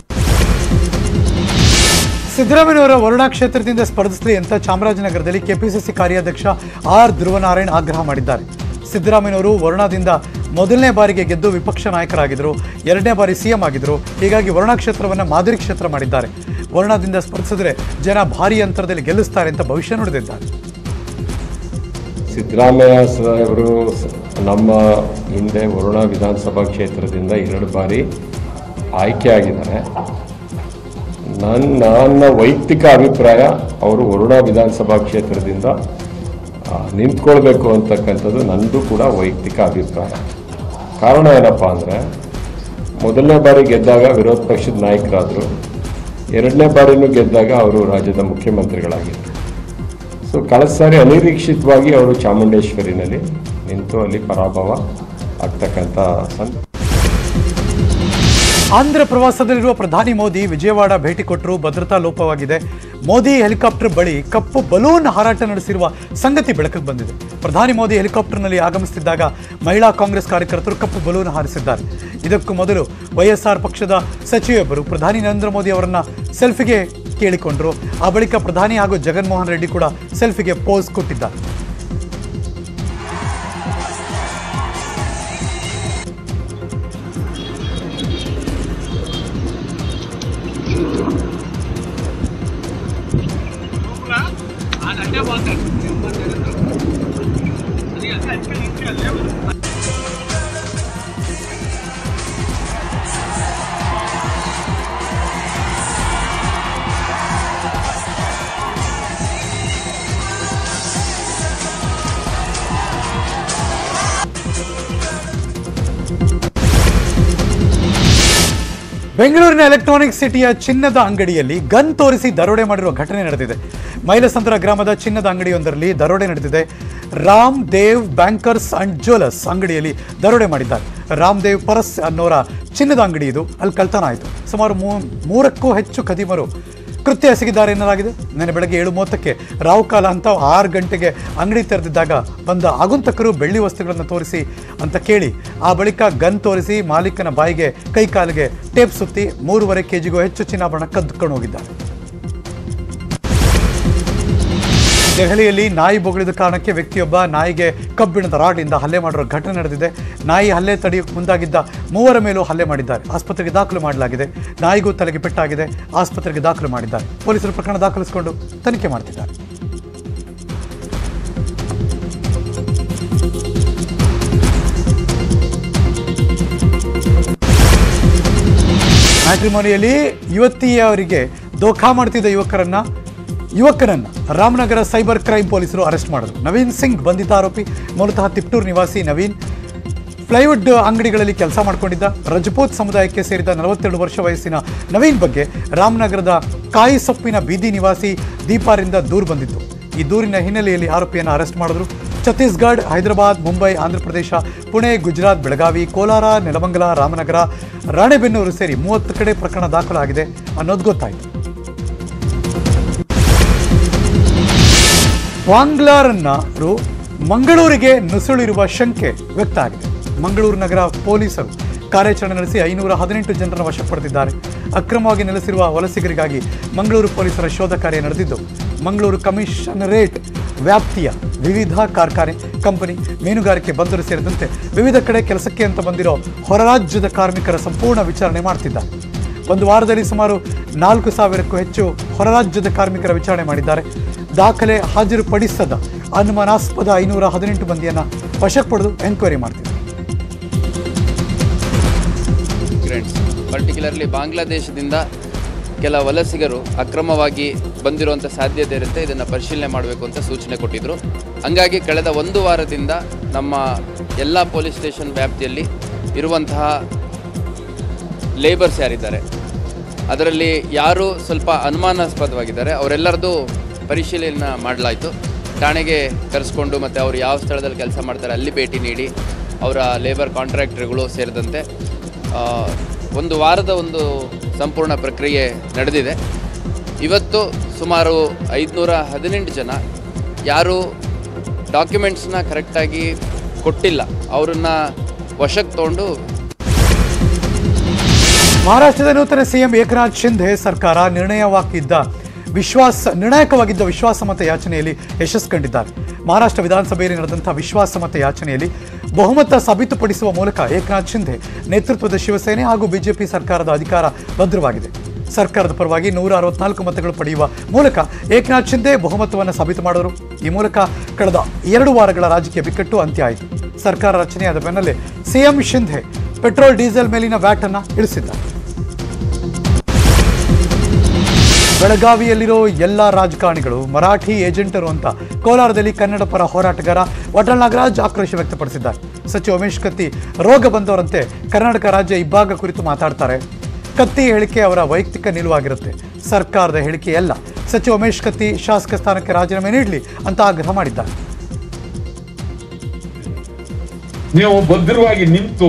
ಸಿದ್ದರಾಮಯ್ಯವರ ವರುಣಾ ಕ್ಷೇತ್ರದಿಂದ ಸ್ಪರ್ಧಿಸಲಿ ಅಂತ ಚಾಮರಾಜನಗರದಲ್ಲಿ ಕೆಪಿಸಿಸಿ ಕಾರ್ಯಾಧ್ಯಕ್ಷ ಆರ್ ಧ್ರುವನಾರಾಯಣ್ ಆಗ್ರಹ ಮಾಡಿದ್ದಾರೆ ಸಿದ್ದರಾಮಯ್ಯನವರು ವರುಣಾದಿಂದ ಮೊದಲನೇ ಬಾರಿಗೆ ಗೆದ್ದು ವಿಪಕ್ಷ ನಾಯಕರಾಗಿದ್ದರು ಎರಡನೇ ಬಾರಿ ಸಿಎಂ ಆಗಿದ್ದರು ಹೀಗಾಗಿ ವರುಣಾ ಕ್ಷೇತ್ರವನ್ನು ಮಾದರಿ ಕ್ಷೇತ್ರ ಮಾಡಿದ್ದಾರೆ ವರುಣಾದಿಂದ ಸ್ಪರ್ಧಿಸಿದ್ರೆ ಜನ ಭಾರಿ ಅಂತರದಲ್ಲಿ ಗೆಲ್ಲಿಸ್ತಾರೆ ಅಂತ ಭವಿಷ್ಯ ನುಡಿದಿದ್ದಾರೆ ಸಿದ್ದರಾಮಯ್ಯ ಸಾಹೇಬರು ಸ- ನಮ್ಮ ಹಿಂದೆ ವರುಣ ವಿಧಾನಸಭಾ ಕ್ಷೇತ್ರದಿಂದ ಎರಡು ಬಾರಿ ಆಯ್ಕೆಯಾಗಿದ್ದಾರೆ ನನ್ನ ನನ್ನ ವೈಯಕ್ತಿಕ ಅಭಿಪ್ರಾಯ ಅವರು ವರುಣ ವಿಧಾನಸಭಾ ಕ್ಷೇತ್ರದಿಂದ ಆ, ನಿಂತ್ಕೊಳ್ಬೇಕು ಅಂತಕ್ಕಂಥದ್ದು ನನ್ನದು ಕೂಡ ವೈಯಕ್ತಿಕ ಅಭಿಪ್ರಾಯ ಕಾರಣ ಏನಪ್ಪ ಅಂದರೆ ಮೊದಲನೇ ಬಾರಿ ಗೆದ್ದಾಗ ವಿರೋಧ ಪಕ್ಷದ ನಾಯಕರಾದರು ಎರಡನೇ ಬಾರಿನೂ ಗೆದ್ದಾಗ ಅವರು ರಾಜ್ಯದ ಮುಖ್ಯಮಂತ್ರಿಗಳಾಗಿದ್ದರು ಸೊ ಕಳೆದ ಸಾರಿ ಅನಿರೀಕ್ಷಿತವಾಗಿ ಅವರು ಚಾಮುಂಡೇಶ್ವರಿನಲ್ಲಿ ನಿಂತು ಅಲ್ಲಿ ಪರಾಭವ ಆಗ್ತಕ್ಕಂಥ ಸಂದ ಆಂಧ್ರ ಪ್ರವಾಸದಲ್ಲಿರುವ ಪ್ರಧಾನಿ ಮೋದಿ ವಿಜಯವಾಡ ಭೇಟಿ ಕೊಟ್ಟರು ಭದ್ರತಾ ಲೋಪವಾಗಿದೆ ಮೋದಿ ಹೆಲಿಕಾಪ್ಟರ್ ಬಳಿ ಕಪ್ಪು ಬಲೂನ್ ಹಾರಾಟ ನಡೆಸಿರುವ ಸಂಗತಿ ಬೆಳಕಿಗೆ ಬಂದಿದೆ ಪ್ರಧಾನಿ ಮೋದಿ ಹೆಲಿಕಾಪ್ಟರ್ನಲ್ಲಿ ಆಗಮಿಸುತ್ತಿದ್ದಾಗ ಮಹಿಳಾ ಕಾಂಗ್ರೆಸ್ ಕಾರ್ಯಕರ್ತರು ಕಪ್ಪು ಬಲೂನ್ ಹಾರಿಸಿದ್ದಾರೆ ಇದಕ್ಕೂ ಮೊದಲು ವೈಎಸ್ಆರ್ ಪಕ್ಷದ ಸಚಿವೊಬ್ಬರು ಪ್ರಧಾನಿ ನರೇಂದ್ರ ಮೋದಿ ಅವರನ್ನ ಸೆಲ್ಫಿಗೆ ಕೇಳಿಕೊಂಡರು ಆ ಬಳಿಕ ಪ್ರಧಾನಿ ಹಾಗೂ ಜಗನ್ಮೋಹನ್ ರೆಡ್ಡಿ ಕೂಡ ಸೆಲ್ಫಿಗೆ ಪೋಸ್ ಕೊಟ್ಟಿದ್ದಾರೆ ಬೆಂಗಳೂರಿನ ಎಲೆಕ್ಟ್ರಾನಿಕ್ ಸಿಟಿಯ ಚಿನ್ನದ ಅಂಗಡಿಯಲ್ಲಿ ಗನ್ ತೋರಿಸಿ ದರೋಡೆ ಮಾಡಿರುವ ಘಟನೆ ನಡೆದಿದೆ ಮೈಲಸಂದ್ರ ಗ್ರಾಮದ ಚಿನ್ನದ ಅಂಗಡಿಯೊಂದರಲ್ಲಿ ದರೋಡೆ ನಡೆದಿದೆ Ram Dev bankers and jewellers ಅಂಗಡಿಯಲ್ಲಿ ದರೋಡೆ ಮಾಡಿದ್ದಾರೆ ರಾಮ್ ದೇವ್ ಪರಸ್ ಅನ್ನೋರ ಚಿನ್ನದ ಅಂಗಡಿ ಇದು ಅಲ್ಲಿ ಕಳ್ತನ ಆಯಿತು ಸುಮಾರು ಮೂ- ಮೂರಕ್ಕೂ ಹೆಚ್ಚು ಖದೀಮರು ಕೃತ್ಯ ಎಸಗಿದ್ದಾರೆ ಎನ್ನಲಾಗಿದೆ ನಿನ್ನೆ ಬೆಳಗ್ಗೆ ಏಳು ಮೂವತ್ತಕ್ಕೆ ರಾವು ಕಾಲ ಅಂತ ಆರು ಗಂಟೆಗೆ ಅಂಗಡಿ ತೆರೆದಿದ್ದಾಗ ಬಂದ ಆಗುಂತಕರು ಬೆಳ್ಳಿ ವಸ್ತುಗಳನ್ನು ತೋರಿಸಿ ಅಂತ ಕೇಳಿ ಆ ಬಳಿಕ ಗನ್ ತೋರಿಸಿ ಮಾಲೀಕನ ಬಾಯಿಗೆ ಕೈ ಕಾಲಿಗೆ ಟೇಪ್ ಸುತ್ತಿ ಮೂರುವರೆ ಕೆಜಿಗೂ ಹೆಚ್ಚು ಚಿನ್ನಾಭರಣ ಕದ್ದುಕೊಂಡು ಹೋಗಿದ್ದಾರೆ ದೆಹಲಿಯಲ್ಲಿ ನಾಯಿ ಬೊಗಳಿದ ಕಾರಣಕ್ಕೆ ವ್ಯಕ್ತಿಯೊಬ್ಬ ನಾಯಿಗೆ ಕಬ್ಬಿಣದ ರಾಡ್ನಿಂದ ಹಲ್ಲೆ ಮಾಡಿರೋ ಘಟನೆ ನಡೆದಿದೆ ನಾಯಿ ಹಲ್ಲೆ ತಡೆಯೋಕೆ ಮುಂದಾಗಿದ್ದ ಮೂವರ ಮೇಲೂ ಹಲ್ಲೆ ಮಾಡಿದ್ದಾರೆ ಆಸ್ಪತ್ರೆಗೆ ದಾಖಲು ಮಾಡಲಾಗಿದೆ ನಾಯಿಗೂ ತಲೆಗೆ ಪೆಟ್ಟಾಗಿದೆ ಆಸ್ಪತ್ರೆಗೆ ದಾಖಲು ಮಾಡಿದ್ದಾರೆ ಪೊಲೀಸರು ಪ್ರಕರಣ ದಾಖಲಿಸಿಕೊಂಡು ತನಿಖೆ ಮಾಡ್ತಿದ್ದಾರೆ ಮ್ಯಾಟ್ರಿಮೋನಿಯಲ್ಲಿ ಯುವತಿಯವರಿಗೆ ದೋಖಾ ಮಾಡ್ತಿದ್ದ ಯುವಕರನ್ನ ಯುವಕರನ್ನ ರಾಮನಗರ ಸೈಬರ್ ಕ್ರೈಮ್ ಪೊಲೀಸರು ಅರೆಸ್ಟ್ ಮಾಡಿದ್ರು ನವೀನ್ ಸಿಂಗ್ ಬಂಧಿತ ಆರೋಪಿ ಮೂಲತಃ ತಿಪ್ಟೂರು ನಿವಾಸಿ ನವೀನ್ ಪ್ಲೈವುಡ್ ಅಂಗಡಿಗಳಲ್ಲಿ ಕೆಲಸ ಮಾಡ್ಕೊಂಡಿದ್ದ ರಜಪೂತ್ ಸಮುದಾಯಕ್ಕೆ ಸೇರಿದ ನಲವತ್ತೆರಡು ವರ್ಷ ವಯಸ್ಸಿನ ನವೀನ್ ಬಗ್ಗೆ ರಾಮನಗರದ ಕಾಯಿ ಸೊಪ್ಪಿನ ಬೀದಿ ನಿವಾಸಿ ದೀಪಾರಿಂದ ದೂರು ಬಂದಿತ್ತು ಈ ದೂರಿನ ಹಿನ್ನೆಲೆಯಲ್ಲಿ ಆರೋಪಿಯನ್ನು ಅರೆಸ್ಟ್ ಮಾಡಿದ್ರು ಛತ್ತೀಸ್ಗಢ ಹೈದರಾಬಾದ್ ಮುಂಬೈ ಆಂಧ್ರಪ್ರದೇಶ ಪುಣೆ ಗುಜರಾತ್ ಬೆಳಗಾವಿ ಕೋಲಾರ ನೆಲಮಂಗಲ ರಾಮನಗರ ರಾಣೆಬೆನ್ನೂರು ಸೇರಿ ಮೂವತ್ತು ಕಡೆ ಪ್ರಕರಣ ದಾಖಲಾಗಿದೆ ಅನ್ನೋದು ಗೊತ್ತಾಯಿತು ಬಾಂಗ್ಲಾರನ್ನರು ಮಂಗಳೂರಿಗೆ ನುಸುಳಿರುವ ಶಂಕೆ ವ್ಯಕ್ತ ಆಗಿದೆ ಮಂಗಳೂರು ನಗರ ಪೊಲೀಸರು ಕಾರ್ಯಾಚರಣೆ ನಡೆಸಿ ಐನೂರ ಹದಿನೆಂಟು ಜನರನ್ನು ವಶಪಡಿಸಿದ್ದಾರೆ ಅಕ್ರಮವಾಗಿ ನೆಲೆಸಿರುವ ವಲಸಿಗರಿಗಾಗಿ ಮಂಗಳೂರು ಪೊಲೀಸರ ಶೋಧ ಕಾರ್ಯ ನಡೆದಿದ್ದು ಮಂಗಳೂರು ಕಮಿಷನರೇಟ್ ವ್ಯಾಪ್ತಿಯ ವಿವಿಧ ಕಾರ್ಖಾನೆ ಕಂಪನಿ ಮೀನುಗಾರಿಕೆ ಬಂದರು ಸೇರಿದಂತೆ ವಿವಿಧ ಕಡೆ ಕೆಲಸಕ್ಕೆ ಅಂತ ಬಂದಿರೋ ಹೊರರಾಜ್ಯದ ಕಾರ್ಮಿಕರ ಸಂಪೂರ್ಣ ವಿಚಾರಣೆ ಮಾಡ್ತಿದ್ದಾರೆ ಒಂದು ವಾರದಲ್ಲಿ ಸುಮಾರು ನಾಲ್ಕು ಸಾವಿರಕ್ಕೂ ಹೆಚ್ಚು ಹೊರರಾಜ್ಯದ ಕಾರ್ಮಿಕರ ವಿಚಾರಣೆ ಮಾಡಿದ್ದಾರೆ ದಾಖಲೆ ಹಾಜರುಪಡಿಸದ ಅನುಮಾನಾಸ್ಪದ ಐನೂರ ಹದಿನೆಂಟು ಮಂದಿಯನ್ನ ವಶಕ್ಕೆ ಪಡೆದು ಎಂಕ್ವೈರಿ ಮಾಡ್ತಿದ್ದಾರೆ ಮೈಗ್ರೆಂಟ್ಸ್ ಪರ್ಟಿಕ್ಯುಲರ್ಲಿ ಬಾಂಗ್ಲಾದೇಶದಿಂದ ಕೆಲ ವಲಸಿಗರು ಅಕ್ರಮವಾಗಿ ಬಂದಿರುವಂಥ ಸಾಧ್ಯತೆ ಇರುತ್ತೆ ಇದನ್ನು ಪರಿಶೀಲನೆ ಮಾಡಬೇಕು ಅಂತ ಸೂಚನೆ ಕೊಟ್ಟಿದ್ದರು ಹಂಗಾಗಿ ಕಳೆದ ಒಂದು ವಾರದಿಂದ ನಮ್ಮ ಎಲ್ಲ ಪೊಲೀಸ್ ಸ್ಟೇಷನ್ ವ್ಯಾಪ್ತಿಯಲ್ಲಿ ಇರುವಂತಹ ಲೇಬರ್ಸ್ ಯಾರಿದ್ದಾರೆ ಅದರಲ್ಲಿ ಯಾರು ಸ್ವಲ್ಪ ಅನುಮಾನಾಸ್ಪದವಾಗಿದ್ದಾರೆ ಅವರೆಲ್ಲರದು ಪರಿಶೀಲನೆ ಮಾಡಲಾಯಿತು ಠಾಣೆಗೆ ಕರೆಸ್ಕೊಂಡು ಮತ್ತು ಅವರು ಯಾವ ಸ್ಥಳದಲ್ಲಿ ಕೆಲಸ ಮಾಡ್ತಾರೆ ಅಲ್ಲಿ ಭೇಟಿ ನೀಡಿ ಅವರ ಲೇಬರ್ ಕಾಂಟ್ರಾಕ್ಟರ್ಗಳು ಸೇರಿದಂತೆ ಆ, ಒಂದು ವಾರದ ಒಂದು ಸಂಪೂರ್ಣ ಪ್ರಕ್ರಿಯೆ ನಡೆದಿದೆ ಇವತ್ತು ಸುಮಾರು ಐದುನೂರ ಹದಿನೆಂಟು ಜನ ಯಾರು ಡಾಕ್ಯುಮೆಂಟ್ಸ್ನ ಕರೆಕ್ಟಾಗಿ ಕೊಟ್ಟಿಲ್ಲ ಅವರನ್ನು ವಶಕ್ಕೆ ತೊಗೊಂಡು ಮಹಾರಾಷ್ಟ್ರದ ನೂತನ ಸಿಎಂ ಏಕನಾಥ್ ಶಿಂಧೆ ಸರ್ಕಾರ ನಿರ್ಣಯವಾಗಿದ್ದ ವಿಶ್ವಾಸ ನಿರ್ಣಾಯಕವಾಗಿದ್ದ ವಿಶ್ವಾಸಮತ ಯಾಚನೆಯಲ್ಲಿ ಯಶಸ್ಸು ಕಂಡಿದ್ದಾರೆ ಮಹಾರಾಷ್ಟ್ರ ವಿಧಾನಸಭೆಯಲ್ಲಿ ನಡೆದಂತಹ ವಿಶ್ವಾಸಮತ ಯಾಚನೆಯಲ್ಲಿ ಬಹುಮತ ಸಾಬೀತುಪಡಿಸುವ ಮೂಲಕ ಏಕನಾಥ್ ಶಿಂಧೆ ನೇತೃತ್ವದ ಶಿವಸೇನೆ ಹಾಗೂ ಬಿಜೆಪಿ ಸರ್ಕಾರದ ಅಧಿಕಾರ ಭದ್ರವಾಗಿದೆ ಸರ್ಕಾರದ ಪರವಾಗಿ ನೂರ ಅರವತ್ನಾಲ್ಕು ಮತಗಳು ಪಡೆಯುವ ಮೂಲಕ ಏಕನಾಥ್ ಶಿಂಧೆ ಬಹುಮತವನ್ನು ಸಾಬೀತು ಮಾಡಿದರು ಈ ಮೂಲಕ ಕಳೆದ ಎರಡು ವಾರಗಳ ರಾಜಕೀಯ ಬಿಕ್ಕಟ್ಟು ಅಂತ್ಯ ಆಯಿತು ಸರ್ಕಾರ ರಚನೆಯಾದ ಬೆನ್ನಲ್ಲೇ ಸಿಎಂ ಶಿಂಧೆ ಪೆಟ್ರೋಲ್ ಡೀಸೆಲ್ ಮೇಲಿನ ವ್ಯಾಟ್ ಅನ್ನ ಇಳಿಸಿದ್ದಾರೆ ಬೆಳಗಾವಿಯಲ್ಲಿರೋ ಎಲ್ಲ ರಾಜಕಾರಣಿಗಳು ಮರಾಠಿ ಏಜೆಂಟರು ಅಂತ ಕೋಲಾರದಲ್ಲಿ ಕನ್ನಡ ಪರ ಹೋರಾಟಗಾರ ವಟಲ್ ನಾಗರಾಜ್ ಆಕ್ರೋಶ ವ್ಯಕ್ತಪಡಿಸಿದ್ದಾರೆ ಸಚಿವ ಉಮೇಶ್ ಕತ್ತಿ ರೋಗ ಬಂದವರಂತೆ ಕರ್ನಾಟಕ ರಾಜ್ಯ ಇಬ್ಬಾಗ ಕುರಿತು ಮಾತಾಡ್ತಾರೆ ಕತ್ತಿ ಹೇಳಿಕೆ ಅವರ ವೈಯಕ್ತಿಕ ನಿಲುವಾಗಿರುತ್ತೆ ಸರ್ಕಾರದ ಹೇಳಿಕೆಯಲ್ಲ ಸಚಿವ ಉಮೇಶ್ ಕತ್ತಿ ಶಾಸಕ ಸ್ಥಾನಕ್ಕೆ ರಾಜೀನಾಮೆ ನೀಡಲಿ ಅಂತ ಆಗ್ರಹ ಮಾಡಿದ್ದಾರೆ ನೀವು ಭದ್ರವಾಗಿ ನಿಂತು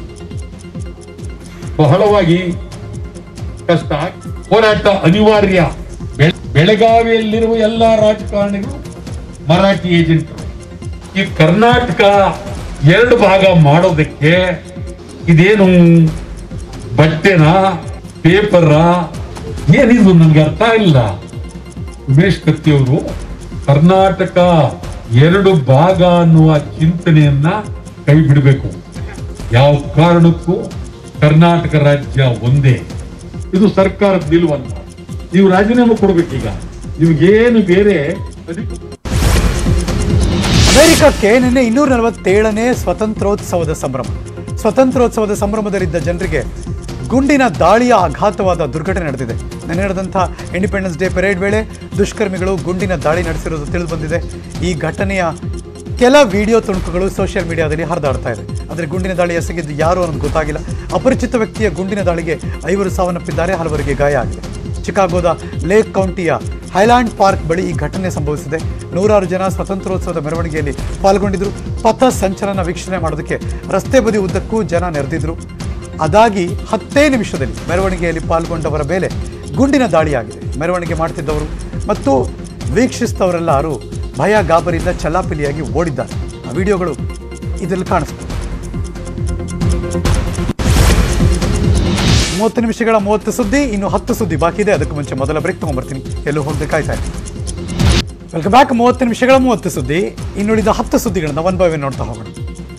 ಬಹಳವಾಗಿ ಕಷ್ಟ ಹೋರಾಟ ಅನಿವಾರ್ಯ ಬೆಳ- ಬೆಳಗಾವಿಯಲ್ಲಿರುವ ಎಲ್ಲ ರಾಜಕಾರಣಿಗಳು ಮರಾಠಿ ಏಜೆಂಟರು ಈ ಕರ್ನಾಟಕ ಎರಡು ಭಾಗ ಮಾಡೋದಕ್ಕೆ ಇದೇನು ಬಟ್ಟೆನ ಪೇಪರ ಏನಿದು ನಮ್ಗೆ ಅರ್ಥ ಇಲ್ಲ ಉಮೇಶ್ ಕತ್ತಿಯವರು ಕರ್ನಾಟಕ ಎರಡು ಭಾಗ ಅನ್ನುವ ಚಿಂತನೆಯನ್ನ ಕೈ ಬಿಡಬೇಕು ಯಾವ ಕಾರಣಕ್ಕೂ ಕರ್ನಾಟಕ ರಾಜ್ಯ ಒಂದೇ ಇದು ಸರ್ಕಾರದ ನಿಲುವಲ್ಲ ನೀವು ರಾಜೀನಾಮೆ ಕೊಡ್ಬೇಕೀಗ ನಿಮ್ಗೇನು ಬೇರೆ ಅಧಿಕ- ಅಮೆರಿಕಕ್ಕೆ ನಿನ್ನೆ ಇನ್ನೂರ ನಲವತ್ತೇಳನೇ ಸ್ವತಂತ್ರೋತ್ಸವದ ಸಂಭ್ರಮ ಸ್ವತಂತ್ರೋತ್ಸವದ ಸಂಭ್ರಮದಲ್ಲಿದ್ದ ಜನರಿಗೆ ಗುಂಡಿನ ದಾಳಿಯ ಆಘಾತವಾದ ದುರ್ಘಟನೆ ನಡೆದಿದೆ ನಿನ್ನೆ ನಡೆದಂಥ ಇಂಡಿಪೆಂಡೆನ್ಸ್ ಡೇ ಪೆರೇಡ್ ವೇಳೆ ದುಷ್ಕರ್ಮಿಗಳು ಗುಂಡಿನ ದಾಳಿ ನಡೆಸಿರುವುದು ತಿಳಿದು ಬಂದಿದೆ ಈ ಘಟನೆಯ ಕೆಲ ವಿಡಿಯೋ ತುಣುಕುಗಳು ಸೋಷಿಯಲ್ ಮೀಡಿಯಾದಲ್ಲಿ ಹರಿದಾಡ್ತಾ ಇದೆ ಆದರೆ ಗುಂಡಿನ ದಾಳಿ ಎಸಗಿದ್ದು ಯಾರು ಅನ್ನೋದು ಗೊತ್ತಾಗಿಲ್ಲ ಅಪರಿಚಿತ ವ್ಯಕ್ತಿಯ ಗುಂಡಿನ ದಾಳಿಗೆ ಐವರು ಸಾವನ್ನಪ್ಪಿದ್ದಾರೆ ಹಲವರಿಗೆ ಗಾಯ ಆಗಿದೆ ಚಿಕಾಗೋದ ಲೇಕ್ ಕೌಂಟಿಯ ಹೈಲ್ಯಾಂಡ್ ಪಾರ್ಕ್ ಬಳಿ ಈ ಘಟನೆ ಸಂಭವಿಸಿದೆ ನೂರಾರು ಜನ ಸ್ವತಂತ್ರೋತ್ಸವದ ಮೆರವಣಿಗೆಯಲ್ಲಿ ಪಾಲ್ಗೊಂಡಿದ್ರು ಪಥ ಸಂಚಲನ ವೀಕ್ಷಣೆ ಮಾಡೋದಕ್ಕೆ ರಸ್ತೆ ಬದಿ ಉದ್ದಕ್ಕೂ ಜನ ನೆರೆದಿದ್ರು ಅದಾಗಿ ಹತ್ತೇ ನಿಮಿಷದಲ್ಲಿ ಮೆರವಣಿಗೆಯಲ್ಲಿ ಪಾಲ್ಗೊಂಡವರ ಮೇಲೆ ಗುಂಡಿನ ದಾಳಿಯಾಗಿದೆ ಮೆರವಣಿಗೆ ಮಾಡ್ತಿದ್ದವರು ಮತ್ತು ವೀಕ್ಷಿಸಿದವರೆಲ್ಲರೂ ಭಯ ಗಾಬರಿಯಿಂದ ಚಲ್ಲಾಪಿಲಿಯಾಗಿ ಓಡಿದ್ದಾರೆ ಆ ವಿಡಿಯೋಗಳು ಇದರಲ್ಲಿ ಕಾಣಿಸ್ತದೆ ಮೂವತ್ತು ನಿಮಿಷಗಳ ಮೂವತ್ತು ಸುದ್ದಿ ಇನ್ನು ಹತ್ತು ಸುದ್ದಿ ಬಾಕಿ ಇದೆ ಅದಕ್ಕೂ ಮುಂಚೆ ಮೊದಲ ಬ್ರೇಕ್ ತಗೊಂಡ್ಬರ್ತೀನಿ ಎಲ್ಲೂ ಹೋಗದೆ ಕಾಯ್ತಾ ಇದೆ ವೆಲ್ಕಮ್ ಬ್ಯಾಕ್ ಮೂವತ್ತು ನಿಮಿಷಗಳ ಮೂವತ್ತು ಸುದ್ದಿ ಇನ್ನುಳಿದ ಹತ್ತು ಸುದ್ದಿಗಳನ್ನ ಒನ್ ಬೈ ಒನ್ ನೋಡ್ತಾ ಹೋಗೋಣ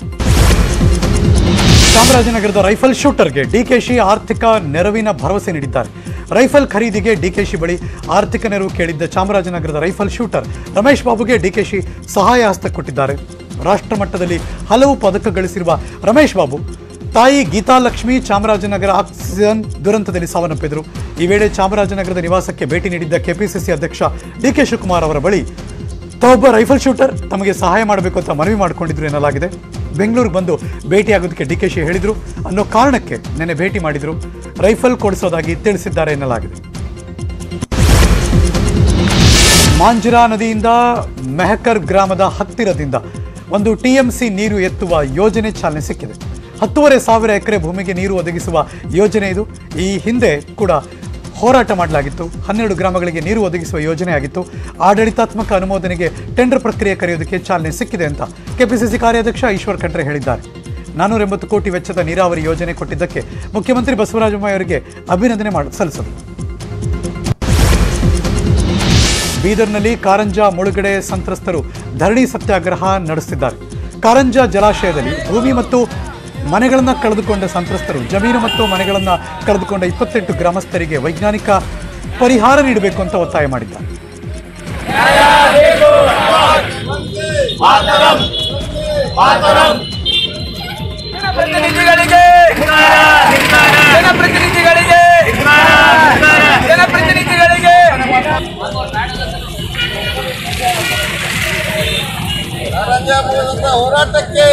ಚಾಮರಾಜನಗರದ ರೈಫಲ್ ಶೂಟರ್ಗೆ ಡಿಕೆಶಿ ಆರ್ಥಿಕ ನೆರವಿನ ಭರವಸೆ ನೀಡಿದ್ದಾರೆ ರೈಫಲ್ ಖರೀದಿಗೆ ಡಿಕೆಶಿ ಬಳಿ ಆರ್ಥಿಕ ನೆರವು ಕೇಳಿದ್ದ ಚಾಮರಾಜನಗರದ ರೈಫಲ್ ಶೂಟರ್ ರಮೇಶ್ ಬಾಬುಗೆ ಡಿಕೆಶಿ ಸಹಾಯ ಹಸ್ತ ಕೊಟ್ಟಿದ್ದಾರೆ ರಾಷ್ಟ್ರ ಮಟ್ಟದಲ್ಲಿ ಹಲವು ಪದಕ ಗಳಿಸಿರುವ ರಮೇಶ್ ಬಾಬು ತಾಯಿ ಗೀತಾಲಕ್ಷ್ಮಿ ಚಾಮರಾಜನಗರ ಆಕ್ಸಿಜನ್ ದುರಂತದಲ್ಲಿ ಸಾವನ್ನಪ್ಪಿದರು ಈ ವೇಳೆ ಚಾಮರಾಜನಗರದ ನಿವಾಸಕ್ಕೆ ಭೇಟಿ ನೀಡಿದ್ದ ಕೆಪಿಸಿಸಿ ಅಧ್ಯಕ್ಷ ಡಿಕೆ ಶಿವಕುಮಾರ್ ಅವರ ಬಳಿ ತಾವೊಬ್ಬ ರೈಫಲ್ ಶೂಟರ್ ತಮಗೆ ಸಹಾಯ ಮಾಡಬೇಕು ಅಂತ ಮನವಿ ಮಾಡಿಕೊಂಡಿದ್ರು ಎನ್ನಲಾಗಿದೆ ಬೆಂಗಳೂರಿಗೆ ಬಂದು ಭೇಟಿಯಾಗೋದಕ್ಕೆ ಡಿಕೆಶಿ ಹೇಳಿದ್ರು ಅನ್ನೋ ಕಾರಣಕ್ಕೆ ನೆನ್ನೆ ಭೇಟಿ ಮಾಡಿದ್ರು ರೈಫಲ್ ಕೊಡಿಸೋದಾಗಿ ತಿಳಿಸಿದ್ದಾರೆ ಎನ್ನಲಾಗಿದೆ ಮಾಂಜಿರಾ ನದಿಯಿಂದ ಮೆಹಕರ್ ಗ್ರಾಮದ ಹತ್ತಿರದಿಂದ ಒಂದು ಟಿಎಂಸಿ ನೀರು ಎತ್ತುವ ಯೋಜನೆ ಚಾಲನೆ ಸಿಕ್ಕಿದೆ ಹತ್ತೂವರೆ ಸಾವಿರ ಎಕರೆ ಭೂಮಿಗೆ ನೀರು ಒದಗಿಸುವ ಯೋಜನೆ ಇದು ಈ ಹಿಂದೆ ಕೂಡ ಹೋರಾಟ ಮಾಡಲಾಗಿತ್ತು ಹನ್ನೆರಡು ಗ್ರಾಮಗಳಿಗೆ ನೀರು ಒದಗಿಸುವ ಯೋಜನೆ ಆಗಿತ್ತು ಆಡಳಿತಾತ್ಮಕ ಅನುಮೋದನೆಗೆ ಟೆಂಡರ್ ಪ್ರಕ್ರಿಯೆ ಕರೆಯೋದಕ್ಕೆ ಚಾಲನೆ ಸಿಕ್ಕಿದೆ ಅಂತ ಕೆಪಿಸಿಸಿ ಕಾರ್ಯಾಧ್ಯಕ್ಷ ಈಶ್ವರ್ ಖಂಡ್ರೆ ಹೇಳಿದ್ದಾರೆ ನಾನೂರ ಎಂಬತ್ತು ಕೋಟಿ ವೆಚ್ಚದ ನೀರಾವರಿ ಯೋಜನೆ ಕೊಟ್ಟಿದ್ದಕ್ಕೆ ಮುಖ್ಯಮಂತ್ರಿ ಬಸವರಾಜ ಬೊಮ್ಮಾಯಿ ಅವರಿಗೆ ಅಭಿನಂದನೆ ಮಾಡ ಸಲ್ಲಿಸಿದರು ಬೀದರ್ನಲ್ಲಿ ಕಾರಂಜ ಮುಳುಗಡೆ ಸಂತ್ರಸ್ತರು ಧರಣಿ ಸತ್ಯಾಗ್ರಹ ನಡೆಸುತ್ತಿದ್ದಾರೆ ಕಾರಂಜ ಜಲಾಶಯದಲ್ಲಿ ಭೂಮಿ ಮತ್ತು ಮನೆಗಳನ್ನು ಕಳೆದುಕೊಂಡ ಸಂತ್ರಸ್ತರು ಜಮೀನು ಮತ್ತು ಮನೆಗಳನ್ನು ಕಳೆದುಕೊಂಡ ಇಪ್ಪತ್ತೆಂಟು ಗ್ರಾಮಸ್ಥರಿಗೆ ವೈಜ್ಞಾನಿಕ ಪರಿಹಾರ ನೀಡಬೇಕು ಅಂತ ಒತ್ತಾಯ ಮಾಡಿದ್ದಾರೆ ಜನಪ್ರತಿನಿಧಿಗಳಿಗೆ ಜನಪ್ರತಿನಿಧಿಗಳಿಗೆ ಜನಪ್ರತಿನಿಧಿಗಳಿಗೆ ಹೋರಾಟಕ್ಕೆ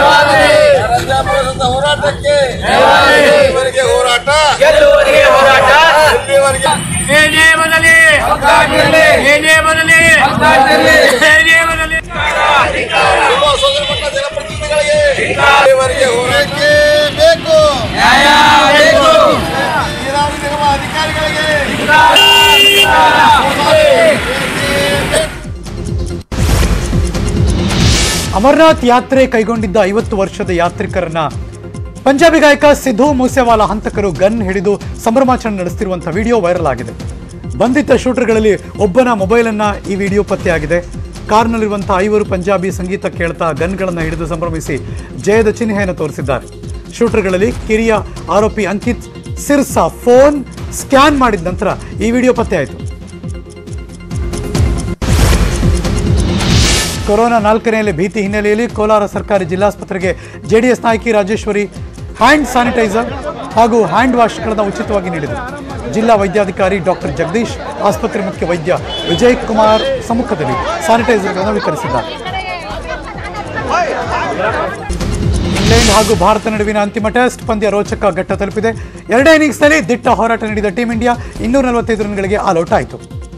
ಹೋರಾಟಕ್ಕೆ ಹೋರಾಟ ಗೆಲ್ಲುವವರೆಗೆ ಹೋರಾಟ ಇಲ್ಲಿವರೆಗೆ ಏನೇ ಬದಲಿ ಏನೇ ಬದಲಿ ಏನೇ ಬದಲಿ ಸೋದರಪಟ್ಟ ಜನಪ್ರತಿನಿಧಿಗಳಿಗೆ ಇಲ್ಲಿವರೆಗೆ ಹೋರಾಟಕ್ಕೆ ಬೇಕು ನ್ಯಾಯ ಬೇಕು ನೀರಾವರಿ ನಿಗಮ ಅಧಿಕಾರಿಗಳಿಗೆ ಅಮರನಾಥ್ ಯಾತ್ರೆ ಕೈಗೊಂಡಿದ್ದ ಐವತ್ತು ವರ್ಷದ ಯಾತ್ರಿಕರನ್ನ ಪಂಜಾಬಿ ಗಾಯಕ ಸಿಧು ಮೂಸೆವಾಲಾ ಹಂತಕರು ಗನ್ ಹಿಡಿದು ಸಂಭ್ರಮಾಚರಣೆ ನಡೆಸುತ್ತಿರುವಂತಹ ವಿಡಿಯೋ ವೈರಲ್ ಆಗಿದೆ ಬಂಧಿತ ಶೂಟರ್ಗಳಲ್ಲಿ ಒಬ್ಬನ ಮೊಬೈಲ್ ಅನ್ನ ಈ ವಿಡಿಯೋ ಪತ್ತೆಯಾಗಿದೆ ಕಾರ್ನಲ್ಲಿರುವಂತಹ ಐವರು ಪಂಜಾಬಿ ಸಂಗೀತ ಕೇಳ್ತಾ ಗನ್ಗಳನ್ನು ಹಿಡಿದು ಸಂಭ್ರಮಿಸಿ ಜಯದ ಚಿಹ್ನೆಯನ್ನು ತೋರಿಸಿದ್ದಾರೆ ಶೂಟರ್ಗಳಲ್ಲಿ ಕಿರಿಯ ಆರೋಪಿ ಅಂಕಿತ್ ಸಿರ್ಸಾ ಫೋನ್ ಸ್ಕ್ಯಾನ್ ಮಾಡಿದ ನಂತರ ಈ ವಿಡಿಯೋ ಪತ್ತೆಯಾಯಿತು ಕೊರೋನಾ ನಾಲ್ಕನೆಯಲ್ಲಿ ಭೀತಿ ಹಿನ್ನೆಲೆಯಲ್ಲಿ ಕೋಲಾರ ಸರ್ಕಾರಿ ಜಿಲ್ಲಾಸ್ಪತ್ರೆಗೆ ಜೆಡಿಎಸ್ ನಾಯಕಿ ರಾಜೇಶ್ವರಿ ಹ್ಯಾಂಡ್ ಸ್ಯಾನಿಟೈಸರ್ ಹಾಗೂ ಹ್ಯಾಂಡ್ ವಾಶ್ಗಳನ್ನು ಉಚಿತವಾಗಿ ನೀಡಿದರು ಜಿಲ್ಲಾ ವೈದ್ಯಾಧಿಕಾರಿ ಡಾಕ್ಟರ್ ಜಗದೀಶ್ ಆಸ್ಪತ್ರೆ ಮುಖ್ಯ ವೈದ್ಯ ವಿಜಯ್ ಕುಮಾರ್ ಸಮ್ಮುಖದಲ್ಲಿ ಸ್ಯಾನಿಟೈಸರ್ಗಳನ್ನು ವಿತರಿಸಿದ್ದಾರೆ ಇಂಗ್ಲೆಂಡ್ ಹಾಗೂ ಭಾರತ ನಡುವಿನ ಅಂತಿಮ ಟೆಸ್ಟ್ ಪಂದ್ಯ ರೋಚಕ ಘಟ್ಟ ತಲುಪಿದೆ ಎರಡನೇ ಇನ್ನಿಂಗ್ಸ್ನಲ್ಲಿ ದಿಟ್ಟ ಹೋರಾಟ ನೀಡಿದ ಟೀಂ ಇಂಡಿಯಾ ಇನ್ನೂರ ನಲವತ್ತೈದು ರನ್ಗಳಿಗೆ ಆಲ್ಔಟ್ ಆಯಿತು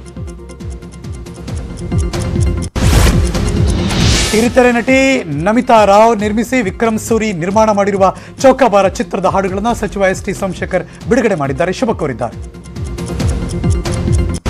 ಕಿರುತೆರೆ ನಟಿ ನಮಿತಾ ರಾವ್ ನಿರ್ಮಿಸಿ ವಿಕ್ರಮ್ ಸೂರಿ ನಿರ್ಮಾಣ ಮಾಡಿರುವ ಚೌಕಾಬಾರ ಚಿತ್ರದ ಹಾಡುಗಳನ್ನು ಸಚಿವ ಎಸ್ ಟಿ ಸೋಮಶೇಖರ್ ಬಿಡುಗಡೆ ಮಾಡಿದ್ದಾರೆ ಶುಭ ಕೋರಿದ್ದಾರೆ